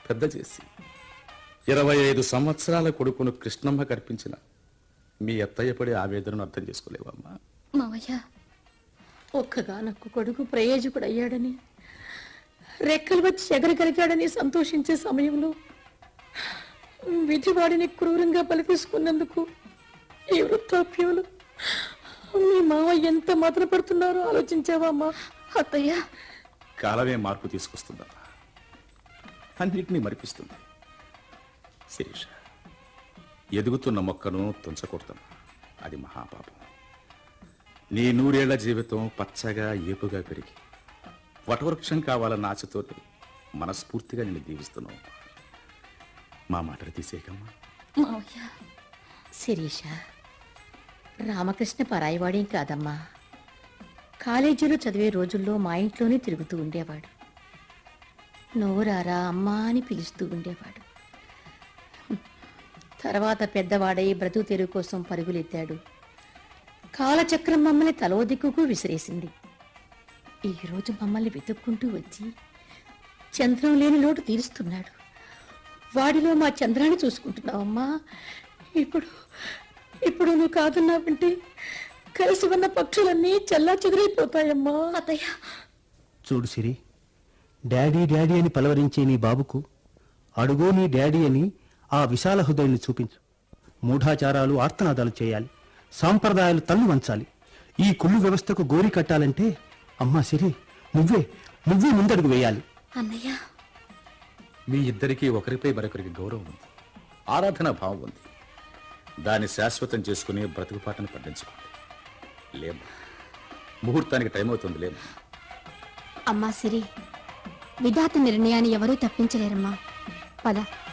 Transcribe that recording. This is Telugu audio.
పెద్ద చేసి ఇరవై ఐదు సంవత్సరాల కొడుకును కృష్ణమ్మ కర్పించిన మీ అత్తయ్య పడే ఆవేదనను అర్థం చేసుకోలేవమ్మా మావయ్య ఒక్కగానొక్క కొడుకు ప్రయోజకుడు అయ్యాడని రెక్కలు వచ్చి ఎగరగలిగాడని సంతోషించే సమయంలో విధివాడిని క్రూరంగా బలితీసుకున్నందుకు ఈ వృత్తాప్యంలో మీ మావ ఎంత మదన పడుతున్నారో ఆలోచించావా అమ్మా అత్తయ్య కాలమే మార్పు తీసుకొస్తుందమ్మా అన్నిటినీ మరిపిస్తుంది శిరీష ఎదుగుతున్న మొక్కను తుంచకూడదమ్మా అది మహాపాపం నీ నూరేళ్ల జీవితం పచ్చగా ఏపుగా పెరిగి వటవృక్షం కావాలన్న ఆశతో మనస్ఫూర్తిగా నేను దీవిస్తున్నావు మా మాటలు తీసేయకమ్మా మావయ్య శిరీష రామకృష్ణ పరాయివాడేం కాదమ్మా కాలేజీలో చదివే రోజుల్లో మా ఇంట్లోనే తిరుగుతూ ఉండేవాడు నోరారా అమ్మా అని పిలుస్తూ ఉండేవాడు తర్వాత పెద్దవాడై బ్రతుకు తెరువు కోసం పరుగులెత్తాడు కాలచక్రం మమ్మల్ని తలో దిక్కుకు విసిరేసింది ఈరోజు మమ్మల్ని వెతుక్కుంటూ వచ్చి చంద్రం లేని లోటు తీరుస్తున్నాడు వాడిలో మా చంద్రాన్ని చూసుకుంటున్నావమ్మా ఇప్పుడు ఇప్పుడు నువ్వు కాదన్నావంటే కలిసి ఉన్న పక్షులన్నీ చల్లా చెదిరైపోతాయమ్మా అత్తయ్య చూడు సిరి డాడీ డాడీ అని పలవరించే నీ బాబుకు అడుగో నీ డాడీ అని ఆ విశాల హృదయాన్ని చూపించు మూఢాచారాలు ఆర్తనాదాలు చేయాలి సాంప్రదాయాలు తల్లు వంచాలి ఈ కుళ్ళు వ్యవస్థకు గోరి కట్టాలంటే అమ్మా సిరి నువ్వే నువ్వే ముందడుగు వేయాలి అన్నయ్య మీ ఇద్దరికీ ఒకరిపై మరొకరికి గౌరవం ఉంది ఆరాధన భావం ఉంది దాన్ని శాశ్వతం చేసుకుని బ్రతుకుపాటను పండించుకోండి లేమ్మా ముహూర్తానికి టైం అవుతుంది లేమ్మా అమ్మా సిరి విధాత నిర్ణయాన్ని ఎవరూ తప్పించలేరమ్మా పద